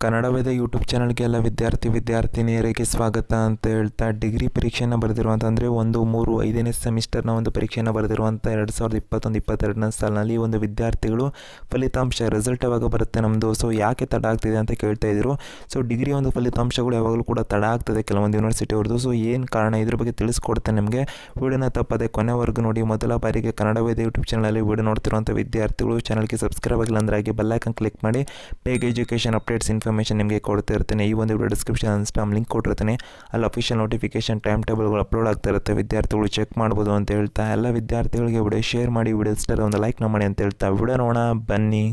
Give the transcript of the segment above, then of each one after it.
Kannada Veda YouTube ಚಾನಲ್ಗೆ ಎಲ್ಲ ವಿದ್ಯಾರ್ಥಿ ವಿದ್ಯಾರ್ಥಿನಿಯರಿಗೆ ಸ್ವಾಗತ ಅಂತ ಹೇಳ್ತಾ ಡಿಗ್ರಿ ಪರೀಕ್ಷೆಯನ್ನು ಬರೆದಿರುವಂಥ ಅಂದರೆ ಒಂದು ಮೂರು ಐದನೇ ಸೆಮಿಸ್ಟರ್ನ ಒಂದು ಪರೀಕ್ಷೆಯನ್ನು ಬರೆದಿರುವಂಥ ಎರಡು ಸಾವಿರದ ಇಪ್ಪತ್ತೊಂದು ಇಪ್ಪತ್ತೆರಡನೇ ಸಾಲಿನಲ್ಲಿ ಒಂದು ವಿದ್ಯಾರ್ಥಿಗಳು ಫಲಿತಾಂಶ ರಿಸಲ್ಟ್ ಯಾವಾಗ ಬರುತ್ತೆ ನಮ್ಮದು ಸೊ ಯಾಕೆ ತಡ ಆಗ್ತಿದೆ ಅಂತ ಕೇಳ್ತಾ ಇದ್ರು ಸೊ ಡಿಗ್ರಿ ಒಂದು ಫಲಿತಾಂಶಗಳು ಯಾವಾಗಲೂ ಕೂಡ ತಡ ಆಗ್ತದೆ ಕೆಲವೊಂದು ಯೂನಿವರ್ಸಿಟಿ ಅವ್ರದ್ದು ಸೊ ಏನು ಕಾರಣ ಇದ್ರ ಬಗ್ಗೆ ತಿಳಿಸ್ಕೊಡ್ತೇನೆ ನಿಮಗೆ ವಿಡಿಯೋನ ತಪ್ಪದೆ ಕೊನೆವರೆಗೂ ನೋಡಿ ಮೊದಲ ಬಾರಿಗೆ ಕನ್ನಡ ವೇದ ಯೂಟ್ಯೂಬ್ ಚಾನಲಲ್ಲಿ ವಿಡಿಯೋ ನೋಡ್ತಿರುವಂಥ ವಿದ್ಯಾರ್ಥಿಗಳು ಚಾನಲ್ಗೆ ಸಬ್ಸ್ಕ್ರೈಬ್ ಆಗಿಲ್ಲ ಅಂದರೆ ಹಾಗೆ ಬೆಲ್ಲೈಕನ್ ಕ್ಲಿಕ್ ಮಾಡಿ ಬೇಗ ಎಜುಕೇಷನ್ ಅಪ್ಡೇಟ್ಸ್ ಇನ್ಫಾರ್ಮೇಷನ್ ನಿಮಗೆ ಕೊಡ್ತಾ ಇರ್ತೇನೆ ಈ ಒಂದು ವಿಡಿಯೋ ಡಿಸ್ಕ್ರಿಪ್ಷನ್ ಇನ್ಸ್ಟಾಮ್ ಲಿಂಕ್ ಕೊಟ್ಟಿರ್ತೀನಿ ಅಲ್ಲಿ ಅಫಿಷಿಯಲ್ ನೋಟಿಫಿಕೇಶನ್ ಟೈಮ್ ಟೇಬಲ್ಗಳು ಅಪ್ಲೋಡ್ ಆಗ್ತಾ ಇರುತ್ತೆ ವಿದ್ಯಾರ್ಥಿಗಳು ಚೆಕ್ ಮಾಡ್ಬೋದು ಅಂತ ಹೇಳ್ತಾ ಎಲ್ಲ ವಿದ್ಯಾರ್ಥಿಗಳಿಗೆ ವಿಡಿಯೋ ಶೇರ್ ಮಾಡಿ ವಿಡಿಯೋ ಇಷ್ಟ ಒಂದು ಲೈಕ್ನ ಮಾಡಿ ಅಂತ ಹೇಳ್ತಾ ವಿಡಿಯೋ ನೋಡೋಣ ಬನ್ನಿ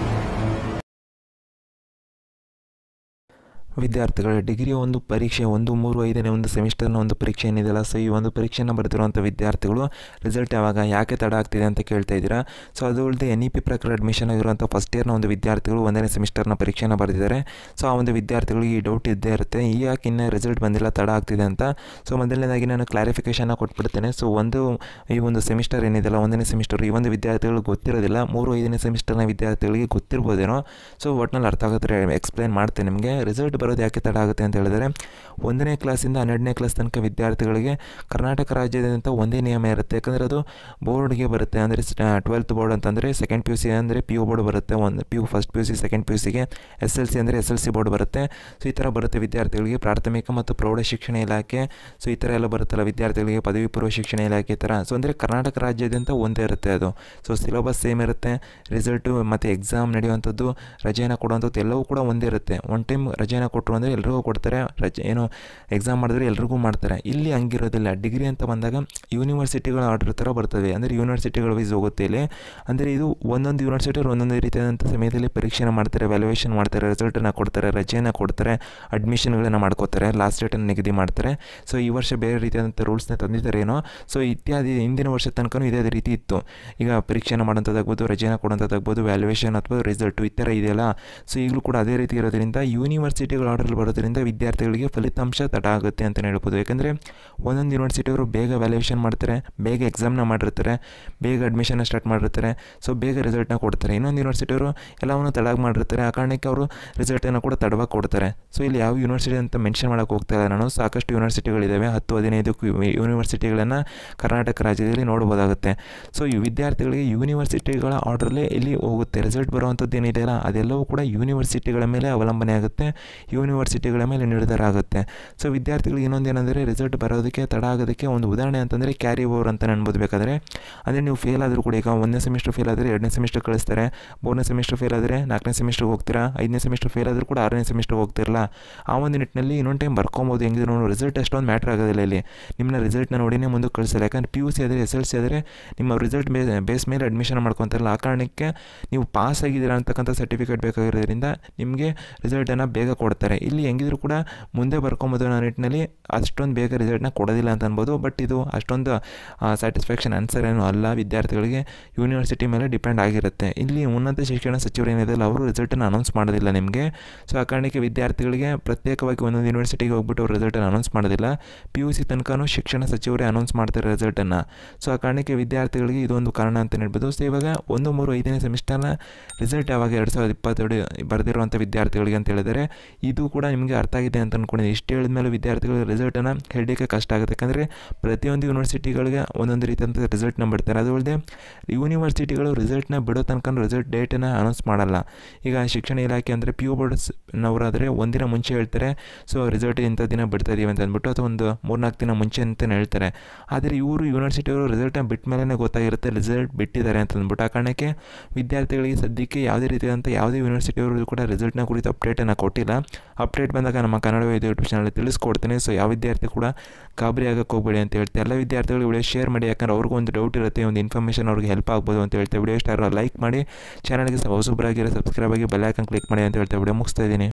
ವಿದ್ಯಾರ್ಥಿಗಳ ಡಿಗ್ರಿ ಒಂದು ಪರೀಕ್ಷೆ ಒಂದು ಮೂರು ಐದನೇ ಒಂದು ಸೆಮಿಸ್ಟರ್ನ ಒಂದು ಪರೀಕ್ಷೆ ಏನಿದೆಯಲ್ಲ ಸೊ ಈ ಒಂದು ಪರೀಕ್ಷೆಯನ್ನು ಬರೆದಿರುವಂಥ ವಿದ್ಯಾರ್ಥಿಗಳು ರಿಸಲ್ಟ್ ಯಾವಾಗ ಯಾಕೆ ತಡ ಆಗ್ತಿದೆ ಅಂತ ಕೇಳ್ತಾ ಇದ್ದೀರಾ ಸೊ ಅದು ಅಲ್ಲದೆ ಎನ್ ಇ ಪಿ ಪ್ರಕಾರ ಅಡ್ಮಿಷನ್ ಆಗಿರುವಂಥ ಫಸ್ಟ್ ಇಯರ್ನ ಒಂದು ವಿದ್ಯಾರ್ಥಿಗಳು ಒಂದನೇ ಸೆಮಿಸ್ಟರ್ನ ಪರೀಕ್ಷೆಯನ್ನು ಬರೆದಿದ್ದಾರೆ ಸೊ ಆ ಒಂದು ವಿದ್ಯಾರ್ಥಿಗಳಿಗೆ ಈ ಡೌಟ್ ಇದ್ದೇ ಇರುತ್ತೆ ಈ ಯಾಕೆ ಇನ್ನೂ ರಿಸಲ್ಟ್ ಬಂದಿಲ್ಲ ತಡ ಆಗ್ತಿದೆ ಅಂತ ಸೊ ಮೊದಲನೇದಾಗಿ ನಾನು ಕ್ಲಾರಿಫಿಕೇಷನ್ನ ಕೊಟ್ಬಿಡ್ತೇನೆ ಸೊ ಒಂದು ಈ ಒಂದು ಸೆಮಿಸ್ಟರ್ ಏನಿದೆಯಲ್ಲ ಒಂದನೇ ಸೆಮಿಸ್ಟರ್ ಈ ಒಂದು ವಿದ್ಯಾರ್ಥಿಗಳಿಗೆ ಗೊತ್ತಿರೋದಿಲ್ಲ ಮೂರು ಐದನೇ ಸೆಮಿಸ್ಟರ್ನ ವಿದ್ಯಾರ್ಥಿಗಳಿಗೆ ಗೊತ್ತಿರ್ಬೋದೇನೋ ಸೊ ಒಟ್ನಲ್ಲಿ ಅರ್ಥ ಆಗುತ್ತೆ ಎಕ್ಸ್ಪ್ಲೈನ್ ಮಾಡ್ತೇನೆ ನಿಮಗೆ ರಿಸಲ್ಟ್ ಬರೋದು ಯಾಕೆ ತಡ ಆಗುತ್ತೆ ಅಂತ ಹೇಳಿದರೆ ಒಂದನೇ ಕ್ಲಾಸಿಂದ ಹನ್ನೆರಡನೇ ಕ್ಲಾಸ್ ತನಕ ವಿದ್ಯಾರ್ಥಿಗಳಿಗೆ ಕರ್ನಾಟಕ ರಾಜ್ಯದಾದ್ಯಂತ ಒಂದೇ ನಿಯಮ ಇರುತ್ತೆ ಯಾಕಂದರೆ ಅದು ಬೋರ್ಡ್ಗೆ ಬರುತ್ತೆ ಅಂದರೆ ಟ್ವೆಲ್ತ್ ಬೋರ್ಡ್ ಅಂತಂದರೆ ಸೆಕೆಂಡ್ ಪಿ ಯು ಸಿ ಅಂದರೆ ಪಿ ಯು ಬೋರ್ಡ್ ಬರುತ್ತೆ ಒಂದು P U first P U C second P U ಸಿಗೆ ಎಸ್ ಎಲ್ ಸಿ ಅಂದರೆ ಎಸ್ ಎಲ್ ಸಿ ಬೋರ್ಡ್ ಬರುತ್ತೆ ಸೊ ಈ ಥರ ಬರುತ್ತೆ ವಿದ್ಯಾರ್ಥಿಗಳಿಗೆ ಪ್ರಾಥಮಿಕ ಮತ್ತು ಪ್ರೌಢ ಶಿಕ್ಷಣ ಇಲಾಖೆ ಸೊ ಈ ಥರ ಎಲ್ಲ ಬರುತ್ತಲ್ಲ ವಿದ್ಯಾರ್ಥಿಗಳಿಗೆ ಪದವಿ ಪೂರ್ವ ಶಿಕ್ಷಣ ಇಲಾಖೆ ಈ ಥರ ಸೊ ಅಂದರೆ ಕರ್ನಾಟಕ ರಾಜ್ಯಾದ್ಯಂತ ಒಂದೇ ಇರುತ್ತೆ ಅದು ಸೊ ಸಿಲೆಬಸ್ ಸೇಮ್ ಇರುತ್ತೆ ರಿಸಲ್ಟು ಮತ್ತು ಎಕ್ಸಾಮ್ ನಡೆಯುವಂಥದ್ದು ರಜೆಯನ್ನು ಕೊಡುವಂಥದ್ದು ಎಲ್ಲವೂ ಕೂಡ ಒಂದೇ ಇರುತ್ತೆ ಒನ್ ಟೈಮ್ ರಜೆಯನ್ನು ಕೊಟ್ಟರು ಅಂದರೆ ಎಲ್ರಿಗೂ ಕೊಡ್ತಾರೆ ರಜೆ ಏನು ಎಕ್ಸಾಮ್ ಮಾಡಿದ್ರೆ ಎಲ್ರಿಗೂ ಮಾಡ್ತಾರೆ ಇಲ್ಲಿ ಹಂಗಿರೋದಿಲ್ಲ ಡಿಗ್ರಿ ಅಂತ ಬಂದಾಗ ಯೂನಿವರ್ಸಿಟಿಗಳ ಆರ್ಡರ್ ಥರ ಬರ್ತವೆ ಅಂದರೆ ಯೂನಿವರ್ಸಿಟಿಗಳ ವೈಸ್ ಹೋಗುತ್ತೆ ಇಲ್ಲಿ ಅಂದರೆ ಇದು ಒಂದೊಂದು ಯೂನಿವರ್ಸಿಟಿ ಒಂದೊಂದು ರೀತಿಯಾದಂಥ ಸಮಯದಲ್ಲಿ ಪರೀಕ್ಷೆನ ಮಾಡ್ತಾರೆ ವ್ಯಾಲ್ಯೂಯೇಷನ್ ಮಾಡ್ತಾರೆ ರಿಸಲ್ಟನ್ನು ಕೊಡ್ತಾರೆ ರಜೆಯನ್ನು ಕೊಡ್ತಾರೆ ಅಡ್ಮಿಷನ್ಗಳನ್ನು ಮಾಡ್ಕೋತಾರೆ ಲಾಸ್ಟ್ ಡೇಟನ್ನು ನಿಗದಿ ಮಾಡ್ತಾರೆ ಸೊ ಈ ವರ್ಷ ಬೇರೆ ರೀತಿಯಾದಂಥ ರೂಲ್ಸ್ನ ತಂದಿದ್ದಾರೆ ಏನೋ ಸೊ ಇತ್ಯಾದಿ ಹಿಂದಿನ ವರ್ಷ ತನಕ ಇದೇ ರೀತಿ ಇತ್ತು ಈಗ ಪರೀಕ್ಷೆನ ಮಾಡೋಂಥದ್ದಾಗ್ಬೋದು ರಜೆನ ಕೊಡೋಂಥದ್ದಾಗ್ಬೋದು ವ್ಯಾಲ್ಯೂಯೇಷನ್ ಅಥವಾ ರಿಸಲ್ಟು ಈ ಥರ ಇದೆಯಲ್ಲ ಸೊ ಈಗಲೂ ಕೂಡ ಅದೇ ರೀತಿ ಇರೋದ್ರಿಂದ ಯೂನಿವರ್ಸಿಟಿಗಳ ಆರ್ಡರ್ ಬರೋದ್ರಿಂದ ವಿದ್ಯಾರ್ಥಿಗಳಿಗೆ ಫಲಿತಾಂಶ ತಡ ಆಗುತ್ತೆ ಅಂತಲೇ ಹೇಳ್ಬೋದು ಯಾಕಂದರೆ ಒಂದೊಂದು ಯೂನಿವರ್ಸಿಟಿಯವರು ಬೇಗ ವ್ಯಾಲ್ಯೂಯೇಷನ್ ಮಾಡ್ತಾರೆ ಬೇಗ ಎಕ್ಸಾಮ್ನ ಮಾಡಿರ್ತಾರೆ ಬೇಗ ಅಡ್ಮಿಷನ್ನ ಸ್ಟಾರ್ಟ್ ಮಾಡಿರ್ತಾರೆ ಸೊ ಬೇಗ ರಿಸಲ್ಟ್ನ ಕೊಡ್ತಾರೆ ಇನ್ನೊಂದು ಯೂನಿವರ್ಸಿಟಿಯವರು ಎಲ್ಲವನ್ನು ತಡವಾಗಿ ಮಾಡಿರ್ತಾರೆ ಆ ಕಾರಣಕ್ಕೆ ಅವರು ರಿಸಲ್ಟನ್ನು ಕೂಡ ತಡವಾಗಿ ಕೊಡ್ತಾರೆ ಸೊ ಇಲ್ಲಿ ಯಾವ ಯೂನಿವರ್ಸಿಟಿ ಅಂತ ಮೆನ್ಷನ್ ಮಾಡೋಕ್ಕೆ ಹೋಗ್ತಾ ಇಲ್ಲ ನಾನು ಸಾಕಷ್ಟು ಯೂನಿವರ್ಸಿಟಿಗಳಿದ್ದಾವೆ ಹತ್ತು ಹದಿನೈದು ಯೂನಿವರ್ಸಿಟಿಗಳನ್ನು ಕರ್ನಾಟಕ ರಾಜ್ಯದಲ್ಲಿ ನೋಡ್ಬೋದಾಗುತ್ತೆ ಸೊ ಈ ವಿದ್ಯಾರ್ಥಿಗಳಿಗೆ ಯೂನಿವರ್ಸಿಟಿಗಳ ಆರ್ಡ್ರಲ್ಲೇ ಇಲ್ಲಿ ಹೋಗುತ್ತೆ ರಿಸಲ್ಟ್ ಬರುವಂಥದ್ದು ಏನಿದೆಯಲ್ಲ ಅದೆಲ್ಲವೂ ಕೂಡ ಯೂನಿವರ್ಸಿಟಿಗಳ ಮೇಲೆ ಅವಲಂಬನೆ ಆಗುತ್ತೆ ಯೂನಿವರ್ಸಿಟಿಗಳ ಮೇಲೆ ನಿರ್ಧಾರ ಆಗುತ್ತೆ ಸೊ ವಿದ್ಯಾರ್ಥಿಗಳಿಗೆ ಇನ್ನೊಂದು ಏನಂದರೆ ರಿಸಲ್ಟ್ ಬರೋದಕ್ಕೆ ತಡ ಆಗೋದಕ್ಕೆ ಒಂದು ಉದಾಹರಣೆ ಅಂತಂದರೆ ಕ್ಯಾರಿ ಓವರ್ ಅಂತ ಅನ್ಬೋದು ಬೇಕಾದರೆ ಅಂದರೆ ನೀವು ಫೇಲ್ ಆದರೂ ಕೂಡ ಈಗ ಒಂದನೇ ಸೆಮಿಸ್ಟರ್ ಫೇಲ್ ಆದರೆ ಎರಡನೇ ಸೆಮಿಸ್ಟರ್ ಕಳಿಸ್ತಾರೆ ಮೂರನೇ ಸೆಮಿಸ್ಟರ್ ಫೇಲ್ ಆದರೆ ನಾಲ್ಕನೇ ಸೆಮಿಸ್ಟರ್ಗೆ ಹೋಗ್ತೀರಾ ಐದನೇ ಸೆಮಿಸ್ಟರ್ ಫೇಲ್ ಆದರೂ ಕೂಡ ಆರನೇ ಸೆಮಿಸ್ಟರ್ಗೆ ಹೋಗ್ತಿರಲ್ಲ ಆ ಒಂದು ನಿಟ್ಟಿನಲ್ಲಿ ಇನ್ನೊಂದು ಟೈಮ್ ಬರ್ಕೊಬೋದು ಹೆಂಗಿದ್ರು ರಿಸಲ್ಟ್ ಅಷ್ಟೊಂದು ಮ್ಯಾಟ್ರ್ ಆಗೋದಿಲ್ಲ ಇಲ್ಲಿ ನಿಮ್ಮನ್ನ ರಿಸಲ್ಟ್ನ ನೋಡಿನೇ ಮುಂದಕ್ಕೆ ಕಳಿಸಲ್ಲ ಯಾಕಂದರೆ ಪಿ ಯು ಸಿ ಆದರೆ ಎಸ್ ಎಲ್ ಸಿ ಆದರೆ ನಿಮ್ಮ ರಿಸಲ್ಟ್ ಬೇ ಬೇಸ್ ಮೇಲೆ ಅಡ್ಮಿಷನ್ ಮಾಡ್ಕೊತಾರಲ್ಲ ಆ ಕಾರಣಕ್ಕೆ ನೀವು ಪಾಸ್ ಆಗಿದ್ದೀರಾ ಅಂತಕ್ಕಂಥ ಸರ್ಟಿಫಿಕೇಟ್ ಬೇಕಾಗಿರೋದ್ರಿಂದ ನಿಮಗೆ ರಿಸಲ್ಟನ್ನು ಬೇಗ ಕೊಡ್ತಾರೆ ಇಲ್ಲಿ ಹೆಂಗಿದ್ರು ಕೂಡ ಮುಂದೆ ಬರ್ಕೊಬೋದು ಅನ್ನೋ ನಿಟ್ಟಿನಲ್ಲಿ ಅಷ್ಟೊಂದು ಬೇಗ ರಿಸಲ್ಟ್ನ ಕೊಡೋದಿಲ್ಲ ಅಂತ ಅನ್ಬೋದು ಬಟ್ ಇದು ಅಷ್ಟೊಂದು ಸ್ಯಾಟಿಸ್ಫ್ಯಾಕ್ಷನ್ ಆನ್ಸರ್ ಏನು ಅಲ್ಲ ವಿದ್ಯಾರ್ಥಿಗಳಿಗೆ ಯೂನಿವರ್ಸಿಟಿ ಮೇಲೆ ಡಿಪೆಂಡ್ ಆಗಿರುತ್ತೆ ಇಲ್ಲಿ ಉನ್ನತ ಶಿಕ್ಷಣ ಸಚಿವರು ಏನಿದೆಯಲ್ಲ ಅವರು ರಿಸಲ್ಟನ್ನು ಅನೌನ್ಸ್ ಮಾಡೋದಿಲ್ಲ ನಿಮಗೆ ಸೊ ಆ ಕಾರಣಕ್ಕೆ ವಿದ್ಯಾರ್ಥಿಗಳಿಗೆ ಪ್ರತ್ಯೇಕವಾಗಿ ಒಂದೊಂದು ಯೂನಿವರ್ಸಿಟಿಗೆ ಹೋಗ್ಬಿಟ್ಟು ಅವ್ರು ರಿಸಲ್ಟನ್ನು ಅನೌನ್ಸ್ ಮಾಡೋದಿಲ್ಲ ಪಿ ಯು ಸಿ ತನಕನೂ ಶಿಕ್ಷಣ ಸಚಿವರೇ ಅನೌನ್ಸ್ ಮಾಡ್ತಾರೆ ರಿಸಲ್ಟನ್ನು ಸೊ ಆ ಕಾರಣಕ್ಕೆ ವಿದ್ಯಾರ್ಥಿಗಳಿಗೆ ಇದೊಂದು ಕಾರಣ ಅಂತ ಹೇಳ್ಬೋದು ಸೊ ಇವಾಗ ಒಂದು ಮೂರು ಐದನೇ ಸೆಮಿಸ್ಟರ್ನ ರಿಸಲ್ಟ್ ಯಾವಾಗ ಎರಡು ಸಾವಿರದ ಇಪ್ಪತ್ತೆರಡು ಬರೆದಿರುವಂಥ ವಿದ್ಯಾರ್ಥಿಗಳಿಗೆ ಅಂತ ಹೇಳಿದರೆ ಇದು ಕೂಡ ನಿಮಗೆ ಅರ್ಥ ಆಗಿದೆ ಅಂತ ಅಂದ್ಕೊಂಡಿದ್ದೀನಿ ಇಷ್ಟು ಹೇಳಿದ ಮೇಲೆ ವಿದ್ಯಾರ್ಥಿಗಳು ರಿಸಲ್ಟನ್ನು ಹೇಳಲಿಕ್ಕೆ ಕಷ್ಟ ಆಗುತ್ತೆ ಯಾಕಂದರೆ ಪ್ರತಿಯೊಂದು ಯೂನಿವರ್ಸಿಟಿಗಳಿಗೆ ಒಂದೊಂದು ರೀತಿಯಂಥ ರಿಸಲ್ಟ್ನ ಬಿಡ್ತಾರೆ ಅದು ಅಲ್ಲದೆ ಯೂನಿವರ್ಸಿಟಿಗಳು ರಿಸಲ್ಟ್ನ ಬಿಡೋ ತನಕ ರಿಸಲ್ಟ್ ಡೇಟನ್ನು ಅನೌನ್ಸ್ ಮಾಡಲ್ಲ ಈಗ ಶಿಕ್ಷಣ ಇಲಾಖೆ ಅಂದರೆ ಪಿ ಯು ಬೋರ್ಡ್ಸ್ನವರಾದರೆ ಒಂದಿನ ಮುಂಚೆ ಹೇಳ್ತಾರೆ ಸೊ ರಿಸಲ್ಟ್ ಇಂಥ ದಿನ ಬಿಡ್ತಾ ಇದೀವಿ ಅಂತ ಅಂದ್ಬಿಟ್ಟು ಅಥವಾ ಒಂದು ಮೂರ್ನಾಲ್ಕು ದಿನ ಮುಂಚೆ ಅಂತಲೇ ಹೇಳ್ತಾರೆ ಆದರೆ ಇವರು ಯೂನಿವರ್ಸಿಟಿಯವರು ರಿಸಲ್ಟ್ನ ಬಿಟ್ಟ ಮೇಲೆ ಗೊತ್ತಾಗಿರುತ್ತೆ ರಿಸಲ್ಟ್ ಬಿಟ್ಟಿದ್ದಾರೆ ಅಂತ ಅಂದ್ಬಿಟ್ಟು ಆ ಕಾರಣಕ್ಕೆ ವಿದ್ಯಾರ್ಥಿಗಳಿಗೆ ಸದ್ಯಕ್ಕೆ ಯಾವುದೇ ರೀತಿಯಾದಂಥ ಯಾವುದೇ ಯೂನಿವರ್ಸಿಟಿಯವರು ಕೂಡ ರಿಸಲ್ಟ್ನ ಕುರಿತು ಅಪ್ಡೇಟನ್ನು ಕೊಟ್ಟಿಲ್ಲ ಅಪ್ಡೇಟ್ ಬಂದಾಗ ನಮ್ಮ ಕನ್ನಡ ಯೂಟ್ಯೂಬ್ ಚಾನಲ್ ತಿಳಿಸ್ಕೊಡ್ತೀನಿ ಸೊ ಯಾವ ವಿದ್ಯಾರ್ಥಿ ಕೂಡ ಗಾಬರಿ ಆಗಕ್ಕೆ ಹೋಗಬೇಡಿ ಅಂತ ಹೇಳ್ತೆ ಎಲ್ಲ ವಿದ್ಯಾರ್ಥಿಗಳು ವಿಡಿಯೋ ಶೇರ್ ಮಾಡಿ ಯಾಕಂದ್ರೆ ಅವ್ರಿಗೂ ಒಂದು ಡೌಟ್ ಇರುತ್ತೆ ಒಂದು ಇನ್ಫಾರ್ಮೇಷನ್ ಅವ್ರಿಗೆ ಹೆಲ್ಪ್ ಆಗ್ಬೋದು ಅಂತ ಹೇಳ್ತೆ ವಿಡಿಯೋ ಇಷ್ಟ ಲೈಕ್ ಮಾಡಿ ಚಾನಲ್ಗೆ ಹೊಸಬ್ರಾಗಿರೋ ಸಬ್ಸ್ಕ್ರೈಬ್ ಆಗಿ ಬೆಲ್ ಐಕನ್ ಕ್ಲಿಕ್ ಮಾಡಿ ಅಂತ ಹೇಳ್ತೆ ವಿಡಿಯೋ ಮುಗಿಸ್ತಾ ಇದ್ದೀನಿ